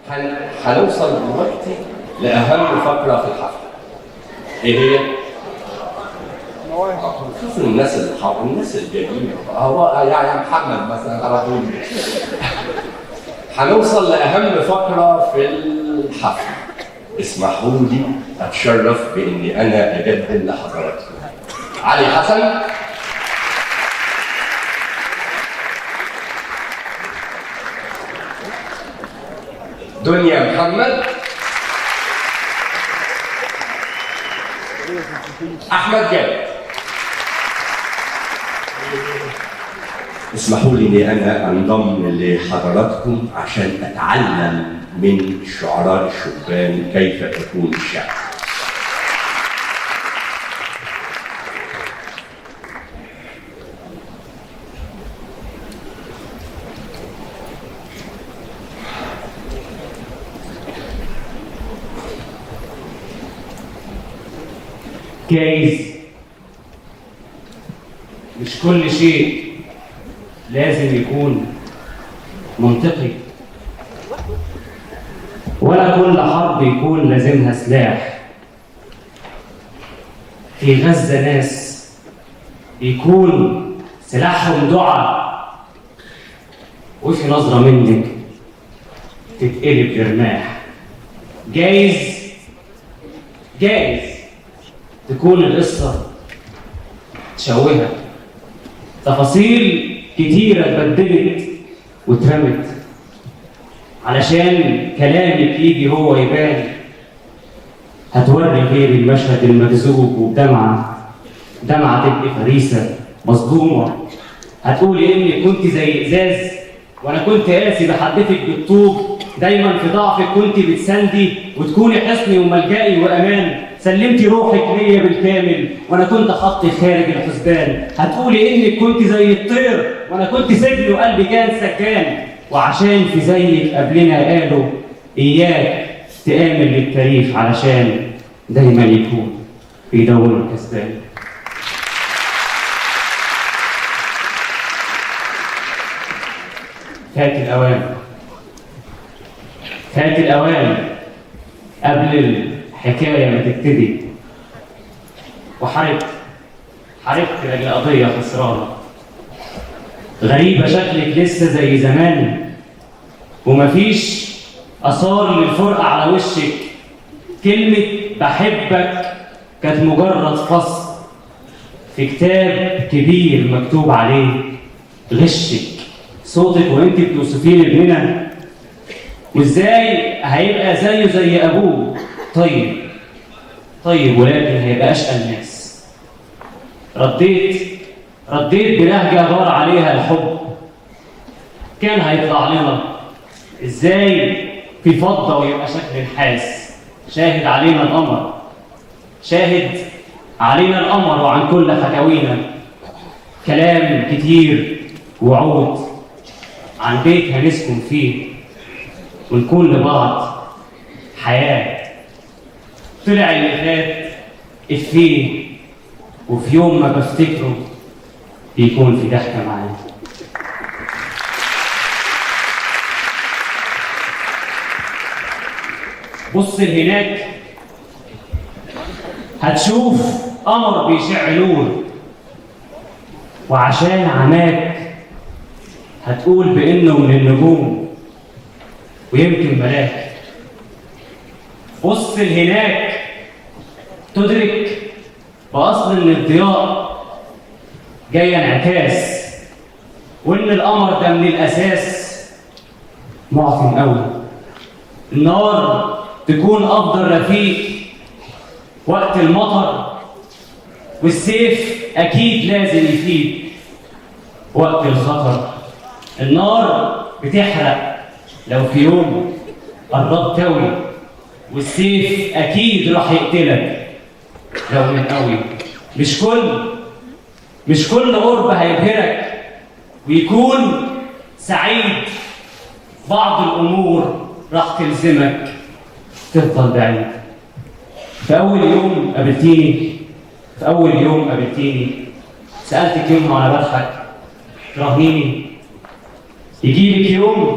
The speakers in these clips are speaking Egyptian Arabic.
هن- هنوصل دلوقتي لاهم فقره في الحفله ايه هي؟ شوف الناس اللي حاضر الناس الجميله هو يعني محمد مثلا على طول هنوصل لاهم فقره في الحفله اسمحوا لي اتشرف باني انا اقدم لحضراتكم علي حسن دنيا محمد احمد جابر اسمحوا لي اني انا انضم لحضراتكم عشان اتعلم من الشعراء الشبان كيف تكون الشعر جايز مش كل شيء لازم يكون منطقي ولا كل حرب يكون لازمها سلاح في غزة ناس يكون سلاحهم دعاء وفي نظرة منك تتقلب برماح جايز جايز تكون القصة متشوهة تفاصيل كتيرة اتبدلت واترمت علشان كلامك يجي هو يبان هتوري غير المشهد المجذوب وبدمعة دمعة تبقي فريسة مصدومة هتقولي اني كنت زي ازاز وانا كنت قاسي بحدفك بالطوب دايما في ضعفك كنت بتساندي وتكوني حصني وملجئي وامان سلمتي روحك ليا بالكامل وانا كنت خطي خارج الحسبان هتقولي انك كنت زي الطير وانا كنت سجن وقلبي كان سجان وعشان في زيك قبلنا قالوا اياك تآمن للتاريخ علشان دايما يكون بيدور الكسبان فات الأوان فات الأوان قبل الحكاية ما تبتدي وحاربت حاربت لأجل قضية خسرانة غريبة شكلك لسه زي زمان ومفيش آثار للفرقة على وشك كلمة بحبك كانت مجرد فصل في كتاب كبير مكتوب عليه غشك صوتك وانت بتوصفيه لابننا وازاي هيبقى زيه زي ابوه طيب طيب ولكن هيبقى اشقى الناس رديت رديت بلهجه غار عليها الحب كان هيطلع لنا ازاي في فضه ويبقى شكل نحاس شاهد علينا القمر شاهد علينا القمر وعن كل حكاوينا كلام كتير وعود عن بيت هنسكن فيه ونكون لبعض حياة طلع اللي فات إفيه وفي يوم ما بفتكره بيكون في ضحكة معاه بص لهناك هتشوف قمر بيشع نور وعشان عماك هتقول بانه من النجوم ويمكن ملاك بص لهناك تدرك باصل ان الضياء جاي انعكاس وان القمر ده من الاساس معظم قوي النار تكون افضل رفيق وقت المطر والسيف اكيد لازم يفيد وقت الخطر النار بتحرق لو في يوم قربت قوي والسيف اكيد راح يقتلك لو من قوي مش كل مش كل قرب هيبهرك ويكون سعيد بعض الامور راح تلزمك تفضل بعيد في اول يوم قابلتيني في اول يوم قابلتيني سالتك يوم وانا بضحك تراهنيني يجيلك يوم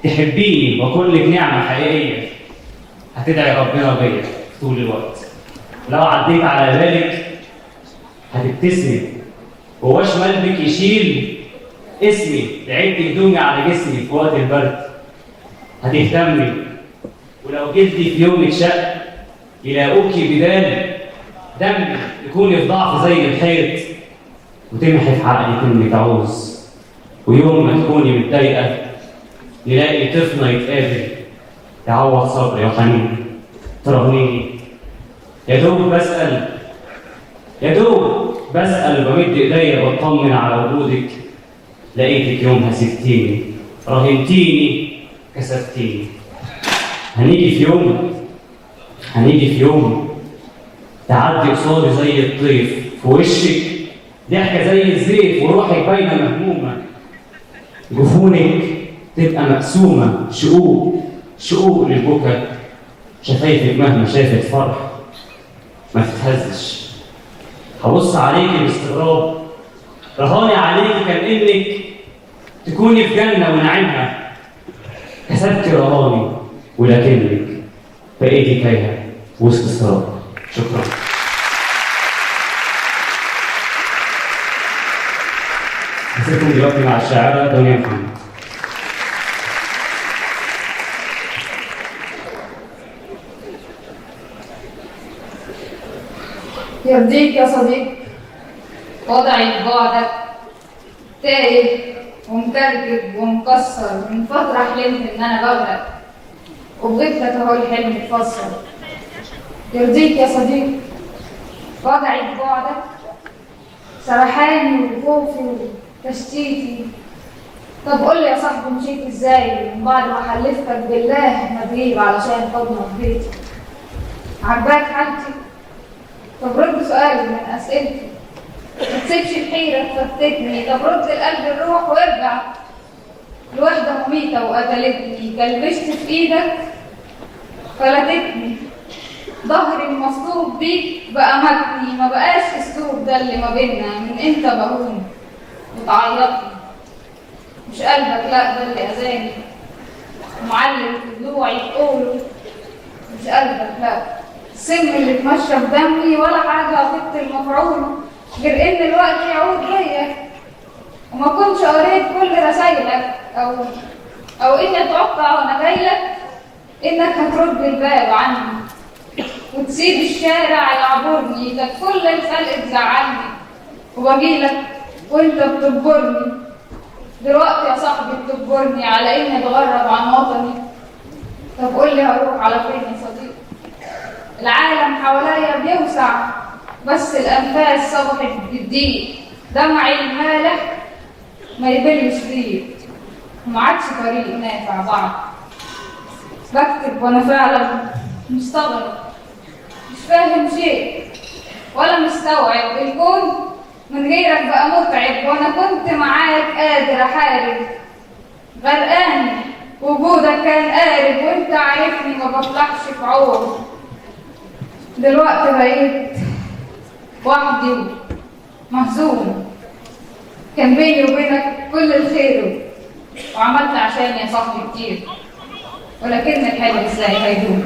تحبيني واكون لك نعمه حقيقيه هتدعي ربنا بيا طول الوقت لو عديت على بالك هتبتسمي وواش قلبك يشيل اسمي لعبت هدومي على جسمي في وقت البرد هتهتمي ولو جلدي في يوم اتشق يلاقوكي بدال دمي يكون في ضعف زي الحيط وتمحي في عقلك انك عوز ويوم ما تكوني متضايقه نلاقي طفلنا يتقابل يعوض صبري وحنيني ترهنيني يا دوب بسأل يا دوب بسأل بمد ايديا بطمن على وجودك لقيتك يومها سبتيني رهنتيني كسبتيني هنيجي في يوم هنيجي في يوم تعدي قصادي زي الطيف في وشك ضحكه زي الزيت وروحك باينه مهمومه جفونك تبقى مقسومه شقوق شقوق للبكا شفايفك مهما شافت فرح ما تتهزش هبص عليكي باستغراب رهاني عليكي كان انك تكوني في جنه ونعيمها كسبت رهاني ولكنك بقيتي تايهه وسط استغراب شكرا هسيبكم دلوقتي مع الشاعره دنيا محمد يرضيك يا صديق وضعي في بعدك تايه ومكركب ومكسر من فترة حلمت إن أنا بغرق وبغيت لك أهو الحلم اتفسر يرضيك يا صديق وضعي في بعدك سرحاني وخوفي وتشتيتي طب قول لي يا صاحبي مشيت ازاي من بعد ما حلفتك بالله ما تغيب علشان حضنك بيتي عجباك حالتي طب رد سؤالي من اسئلتي ما تسيبش الحيرة تفتتني طب رد القلب الروح وارجع الوحدة مميتة وقتلتني كلبشت في ايدك فلتتني ظهري المصلوب بيك بقى متني ما بقاش اسلوب ده اللي ما بينا من امتى بهون وتعيطني مش قلبك لا ده اللي اذاني معلم في ضلوعي تقوله مش قلبك لا السم اللي اتمشى في دمي ولا حاجة خدت المفعول غير ان الوقت يعود بيا وما كنتش قريت كل رسايلك او او اني اتوقع وانا جايلك انك هترد الباب عني وتسيب الشارع يعبرني ده كل الخلق تزعلني وبجيلك وانت بتجبرني دلوقتي يا صاحبي بتجبرني على اني اتغرب عن وطني طب قول لي هروح على فين يا صديقي العالم حواليا بيوسع بس الانفاس صبحت بالضيق دمعي المالح ما يبلش بيه وما عادش طريق نافع بعض بكتب وانا فعلا مستغرب مش فاهم شيء ولا مستوعب الكون من غيرك بقى متعب وانا كنت معاك قادر احارب غرقان وجودك كان قارب وانت عارفني ما بطلعش في عور دلوقتي بقيت وحدي مهزوم كان بيني وبينك كل الخير وعملت عشان يا صاحبي كتير ولكن الحلم ازاي هيدوم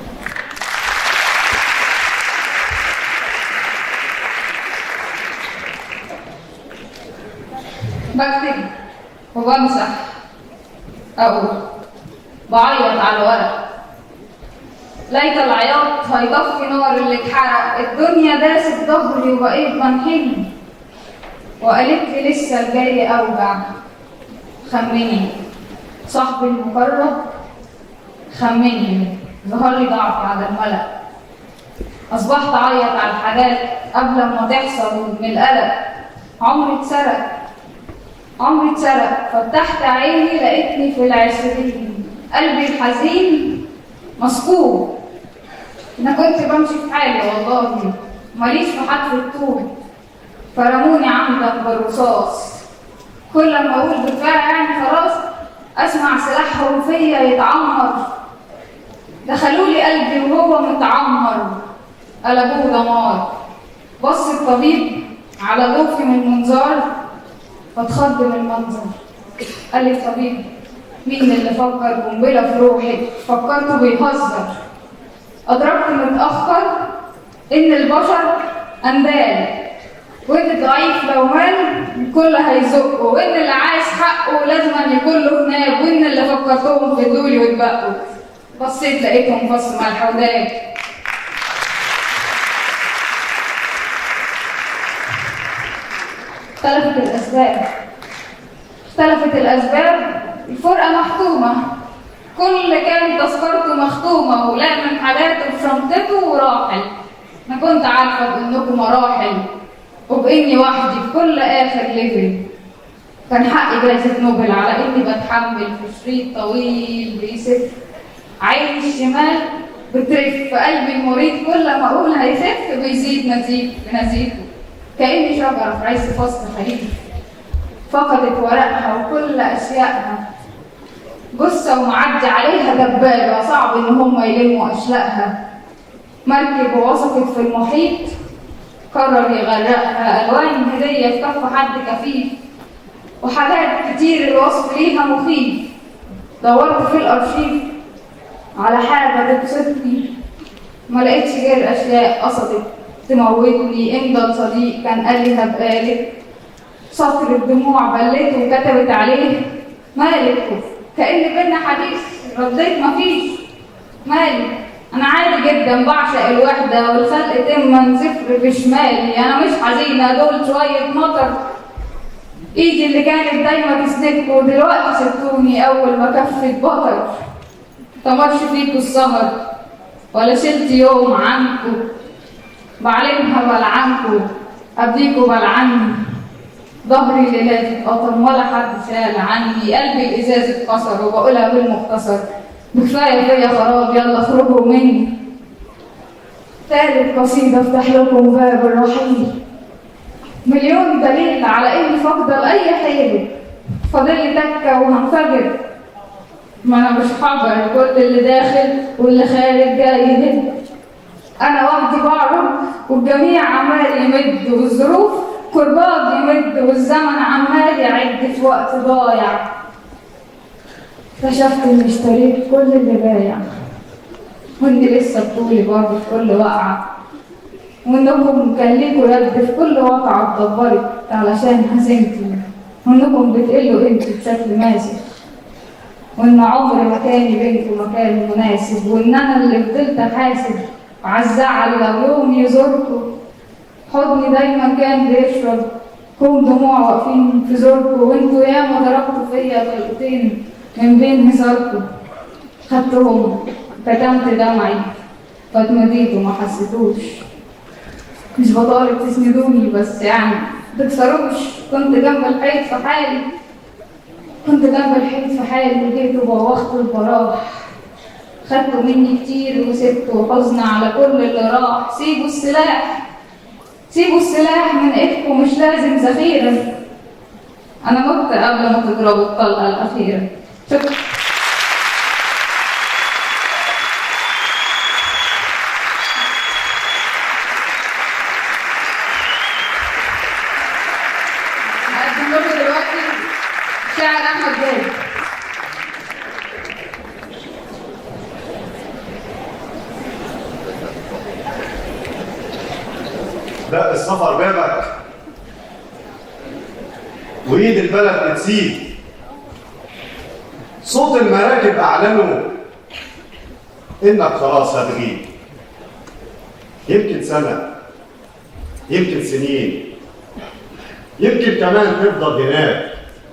بكتب وبمسح أقول بعيط على الورق ليت العياط هيطفي نار اللي اتحرق الدنيا داست ظهري وبقيت بنحن وقالت لي لسه الجاي أوجع خمني صاحبي المقرب خمني ظهر لي ضعف على الملأ أصبحت أعيط على الحاجات قبل ما تحصل من القلق عمري اتسرق عمري اتسرق فتحت عيني لقيتني في العشرين قلبي الحزين مسكوب انا كنت بمشي في حالي والله ماليش في حتف الطوب فرموني عندك بالرصاص كل ما اقول بالفعل يعني خلاص اسمع سلاحهم فيا يتعمر دخلوا لي قلبي وهو متعمر قلبوه دمار بص الطبيب على ضوفي من منظار فاتخض من المنظر قال لي الطبيب مين اللي فكر قنبلة في روحك فكرته بيهزر أدركت متأخر إن البشر أندال وإن الضعيف لو مال الكل هيزقه وإن اللي عايز حقه لازم أن يكون له هناك وإن اللي فكرتهم في دول واتبقوا بصيت لقيتهم فصل مع الحودات اختلفت الأسباب اختلفت الأسباب الفرقة محتومة كل كان تذكرته مختومة ولام حاجاته في شنطته وراحل أنا كنت عارفة بإنكم مراحل وبإني وحدي في كل آخر ليفل كان حقي جايزة نوبل على إني بتحمل في شريط طويل بيسف عيني الشمال بترف في قلبي المريض كل ما أقول هيخف بيزيد نزيف نزيفه كأني شجرة في عز فصل خريف فقدت ورقها وكل أشيائها جثة ومعدي عليها دبابة صعب إن هم يلموا أشلاءها مركب ووثقت في المحيط قرر يغرقها ألوان هدية في كف حد كفيف وحاجات كتير الوصف ليها مخيف دورت في الأرشيف على حاجة تبسطني ما لقيتش غير أشياء قصدت تموتني امضى صديق كان قال لي هبقالك سطر الدموع بلته وكتبت عليه مالك كأن بينا حديث رديت مفيش مالي أنا عادي جدا بعشق الوحدة والخلق تما صفر في شمالي أنا مش حزينة دول شوية مطر إيدي اللي كانت دايما تسندكوا دلوقتي سبتوني أول ما كفت بطر تمرش فيكوا السهر ولا شلت يوم عنكوا بعلمها بلعنكوا قبليكوا بلعني ظهري ليلاتي اتقطم ولا حد سأل عني قلبي الإزاز اتكسر وبقولها بالمختصر بكفاية فيا خراب يلا اخرجوا مني ثالث قصيدة افتح لكم باب الرحيل مليون دليل على اني فاقدة لأي حيل فاضل لي تكة وهنفجر ما انا مش حجر كل اللي داخل واللي خارج جاي يهد انا وحدي بعرض والجميع عمال يمد والظروف كرباج يمد والزمن عمال يعد في وقت ضايع اكتشفت اني اشتريت كل اللي بايع واني لسه بطولي برضه في كل وقعه وانكم كان ليكوا يد في كل وقعه اتدبرت علشان هزمتي وانكم بتقلوا انتوا بشكل ماسك وان عمر مكاني بينكم مكان مناسب وان انا اللي فضلت احاسب وعالزعل لو يوم يزوركم حضني دايما كان بيشرب كوم دموع واقفين في زوركم وانتوا ياما ضربتوا فيا طلقتين من بين هزاركم خدتهم كتمت دمعي فاتمديت وما حسيتوش مش بطالب تسندوني بس يعني تكسروش كنت جنب الحيط في حالي كنت جنب الحيط في حالي وجيت وبوخت البراح خدتوا مني كتير وسبتوا حزن على كل اللي راح سيبوا السلاح سيبوا السلاح من ايدكم مش لازم ذخيرة أنا مت قبل ما تضربوا الطلقة الأخيرة شكرا هقدم لكم دلوقتي شاعر أحمد جابر لا السفر بابك وايد البلد بتسيب صوت المراكب اعلنوا انك خلاص هتغيب يمكن سنه يمكن سنين يمكن كمان تفضل هناك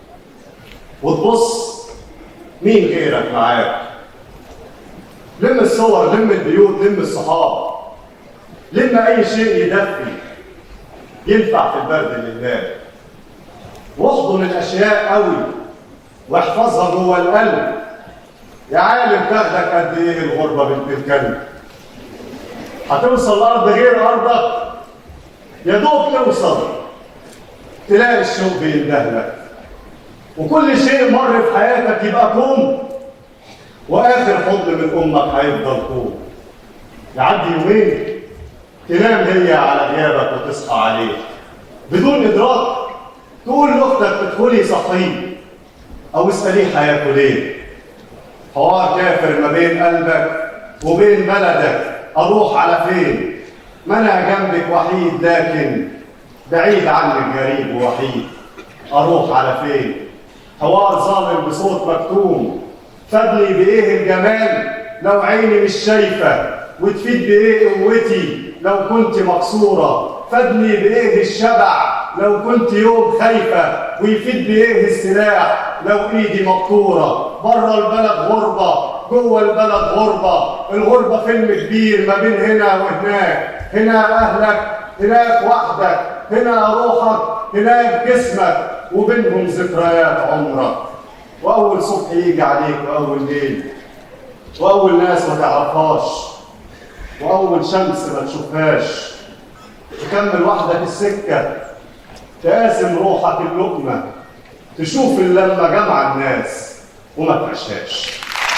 وتبص مين غيرك معاك لم الصور لم البيوت لم الصحاب لم اي شيء يدفي ينفع في البرد لله واحضن الاشياء قوي واحفظها جوه القلب يا عالم تاخدك قد ايه الغربه بنت الكلب هتوصل لارض غير ارضك يا دوب توصل تلاقي الشوق بيندهلك وكل شيء مر في حياتك يبقى كوم واخر حضن من امك هيفضل كوم يعدي يومين تنام هي على غيابك وتصحى عليه بدون ادراك تقول لاختك ادخلي صحيه او اساليه هياكل ايه حوار كافر ما بين قلبك وبين بلدك اروح على فين ما انا جنبك وحيد لكن بعيد عنك غريب ووحيد اروح على فين حوار ظالم بصوت مكتوم فادني بايه الجمال لو عيني مش شايفه وتفيد بايه قوتي لو كنت مكسوره فادني بايه الشبع لو كنت يوم خايفه ويفيد بايه السلاح لو ايدي مقطوره بره البلد غربه جوه البلد غربه الغربه فيلم كبير ما بين هنا وهناك هنا اهلك هناك وحدك هنا روحك هناك جسمك وبينهم ذكريات عمرك واول صبح يجي عليك واول ليل واول ناس ما تعرفهاش واول شمس ما تشوفهاش تكمل وحدك السكه تقاسم روحك اللقمه تشوف اللمه جمع الناس وما تعيشهاش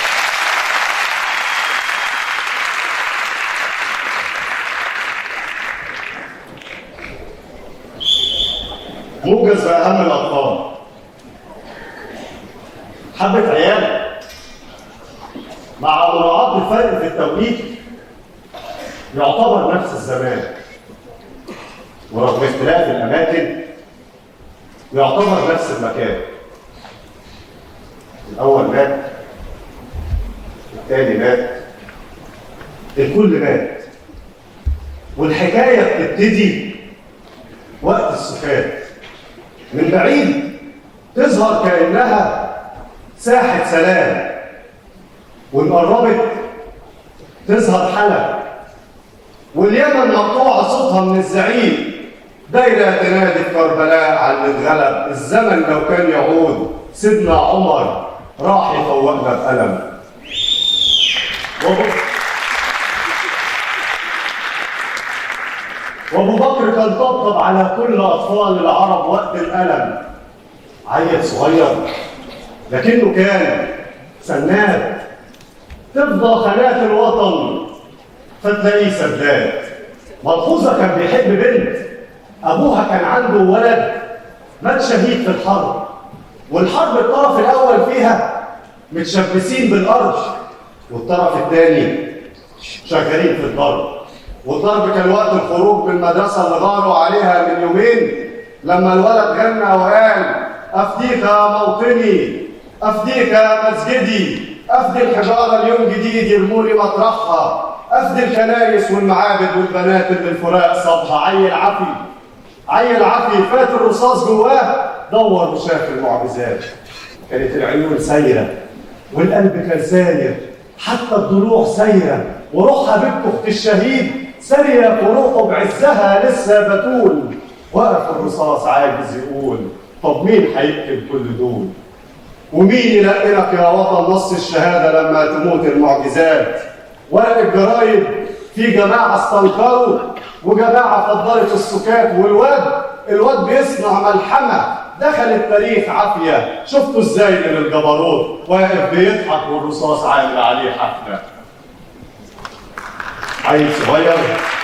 موجز بأهم الأطفال حبة عيال مع مراعاة الفرق في التوقيت يعتبر نفس الزمان ورغم اختلاف الأماكن يعتبر نفس المكان الأول مات الثاني مات الكل مات والحكاية بتبتدي وقت السكات من بعيد تظهر كأنها ساحة سلام وإن قربت تظهر حلب واليمن مقطوعة صوتها من الزعيم دايرة تنادي في كربلاء على اللي اتغلب الزمن لو كان يعود سيدنا عمر راح يفوقنا بألم وابو وابو بكر كان طبطب على كل اطفال العرب وقت الالم عيل صغير لكنه كان سناد تفضى خانات الوطن فتلاقيه سداد ملحوظه كان بيحب بنت ابوها كان عنده ولد مات شهيد في الحرب والحرب الطرف الاول فيها متشبثين بالارض والطرف الثاني شغالين في الضرب والضرب كان وقت الخروج من المدرسه اللي غاروا عليها من يومين لما الولد غنى وقال افديك يا موطني افديك يا مسجدي افدي الحجاره اليوم جديد يرموني مطرحها افدي الكنايس والمعابد والبنات اللي الفراق صابها عيل عفي عيل عفي فات الرصاص جواه دور وشاف المعجزات كانت العيون سايره والقلب كان ساير حتى الضلوع سايره وروح حبيبته اخت الشهيد ساريه وروحه بعزها لسه بتول وقف الرصاص عاجز يقول طب مين هيكتب كل دول ومين يلقنك يا وطن نص الشهاده لما تموت المعجزات ورق الجرايد في جماعه استنكروا وجماعه فضلت السكات والواد الواد بيصنع ملحمه دخل التاريخ عافيه شفتوا ازاي من الجبروت واقف بيضحك والرصاص عامل عليه حفله عيل صغير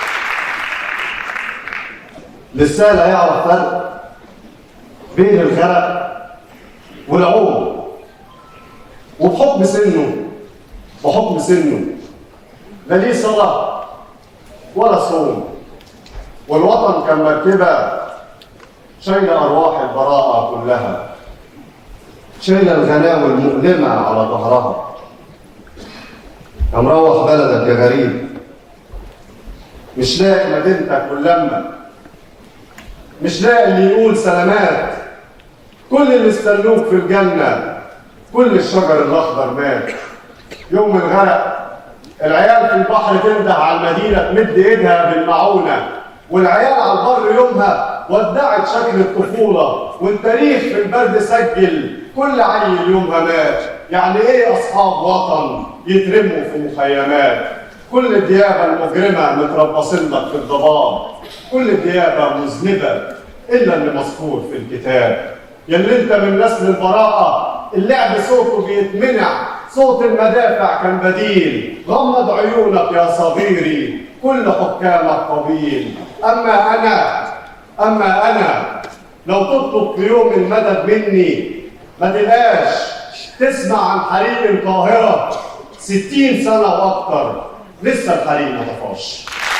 لسه لا يعرف فرق بين الغرق والعوم وبحكم سنه بحكم سنه لا ليه صلاة ولا صوم والوطن كان مركبة شايلة أرواح البراءة كلها شايلة الغناوي المؤلمة على ظهرها يا مروح بلدك يا غريب مش لاقي مدينتك واللمة مش لاقي اللي يقول سلامات كل اللي استنوك في الجنة كل الشجر الأخضر مات يوم الغرق العيال في البحر تنده على المدينة تمد ايدها بالمعونة والعيال على البر يومها ودعت شكل الطفولة والتاريخ في البرد سجل كل عيل يومها مات يعني ايه أصحاب وطن يترموا في مخيمات كل الديابة المجرمة متربصين لك في الضباب كل الديابة مذنبة إلا اللي مذكور في الكتاب يلي انت من نسل البراءة اللعب صوته بيتمنع صوت المدافع كان بديل غمض عيونك يا صغيري كل حكامك طويل أما أنا أما أنا لو تطلب في يوم المدد مني ما تبقاش تسمع عن حريق القاهرة 60 سنة وأكتر لسه الحريق ما طفاش